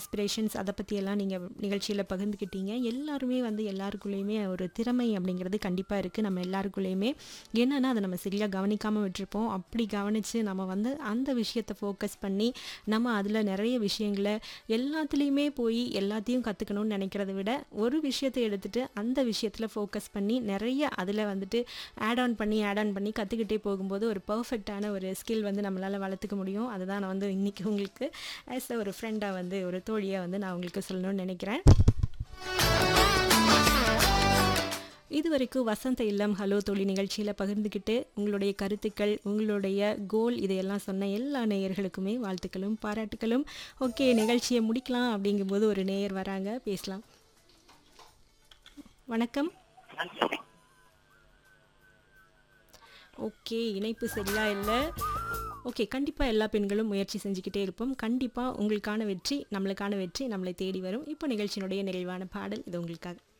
aspirations அதை பற்றியெல்லாம் நீங்கள் நிகழ்ச்சியில் பகிர்ந்துக்கிட்டீங்க எல்லாருமே வந்து எல்லாருக்குள்ளேயுமே ஒரு திறமை அப்படிங்கிறது கண்டிப்பாக இருக்குது நம்ம எல்லாருக்குள்ளேயுமே என்னென்னா அதை நம்ம சரியாக கவனிக்காமல் விட்டுருப்போம் அப்படி கவனித்து நம்ம வந்து அந்த விஷயத்தை ஃபோக்கஸ் பண்ணி நம்ம அதில் நிறைய விஷயங்களை எல்லாத்துலேயுமே போய் எல்லாத்தையும் கற்றுக்கணும்னு நினைக்கிறத விட ஒரு விஷயத்தை எடுத்துகிட்டு அந்த விஷயத்தில் ஃபோக்கஸ் பண்ணி நிறைய அதில் வந்துட்டு ஆட் ஆன் பண்ணி ஆட் ஆன் பண்ணி கற்றுக்கிட்டே போகும்போது ஒரு பர்ஃபெக்டான ஒரு ஸ்கில் வந்து நம்மளால் வளர்த்துக்க முடியும் அதுதான் நான் வந்து இன்றைக்கி உங்களுக்கு ஆஸ் ஒரு ஃப்ரெண்டாக வந்து ஒரு தோழியாக வந்து நான் உங்களுக்கு சொல்லணும்னு நினைக்கிறேன் இது வரைக்கும் வசந்த இல்லம் ஹலோ தோழி நிகழ்ச்சியில் பகிர்ந்துக்கிட்டு உங்களுடைய கருத்துக்கள் உங்களுடைய கோல் இதையெல்லாம் சொன்ன எல்லா நேயர்களுக்குமே வாழ்த்துக்களும் பாராட்டுக்களும் ஓகே நிகழ்ச்சியை முடிக்கலாம் அப்படிங்கும்போது ஒரு நேயர் வராங்க பேசலாம் வணக்கம் ஓகே இணைப்பு சரியா இல்லை ஓகே கண்டிப்பாக எல்லா பெண்களும் முயற்சி செஞ்சுக்கிட்டே இருப்போம் கண்டிப்பாக உங்களுக்கான வெற்றி நம்மளுக்கான வெற்றி நம்மளை தேடி வரும் இப்போ நிகழ்ச்சியினுடைய நிறைவான பாடல் இது உங்களுக்காக